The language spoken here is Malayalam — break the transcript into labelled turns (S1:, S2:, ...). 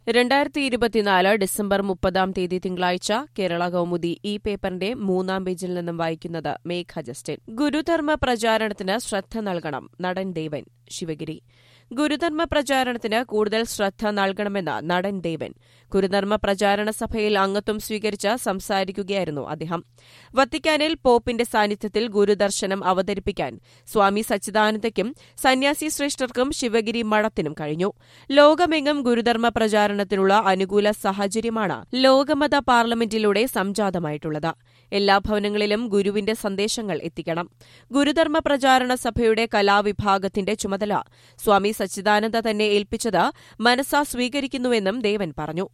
S1: രണ്ടായിരത്തി ഇരുപത്തിനാല് ഡിസംബർ മുപ്പതാം തീയതി തിങ്കളാഴ്ച കേരള കൗമുദി ഈ പേപ്പറിന്റെ മൂന്നാം പേജിൽ നിന്നും വായിക്കുന്നത് മേഘ ജസ്റ്റിൻ ഗുരുധർമ്മ പ്രചാരണത്തിന് ശ്രദ്ധ നൽകണം നടൻ ദേവൻ ശിവഗിരി ഗുരുധർമ്മ പ്രചാരണത്തിന് കൂടുതൽ ശ്രദ്ധ നൽകണമെന്ന് നടൻ ദേവൻ ഗുരുധർമ്മ പ്രചാരണ സഭയിൽ അംഗത്വം സ്വീകരിച്ച് സംസാരിക്കുകയായിരുന്നു അദ്ദേഹം വത്തിക്കാനിൽ പോപ്പിന്റെ സാന്നിധ്യത്തിൽ ഗുരുദർശനം അവതരിപ്പിക്കാൻ സ്വാമി സച്ചിദാനന്ദയ്ക്കും സന്യാസി ശ്രേഷ്ഠർക്കും ശിവഗിരി മഠത്തിനും കഴിഞ്ഞു ലോകമെങ്ങും ഗുരുധർമ്മ പ്രചാരണത്തിനുള്ള അനുകൂല സാഹചര്യമാണ് ലോകമത പാർലമെന്റിലൂടെ സംജാതമായിട്ടുള്ളത് എല്ലാ ഭവനങ്ങളിലും ഗുരുവിന്റെ സന്ദേശങ്ങൾ എത്തിക്കണം ഗുരുധർമ്മ പ്രചാരണ സഭയുടെ കലാവിഭാഗത്തിന്റെ ചുമതല സ്വാമി സച്ചിദാനന്ദ തന്നെ ഏൽപ്പിച്ചത് മനസ്സാ സ്വീകരിക്കുന്നുവെന്നും ദേവൻ പറഞ്ഞു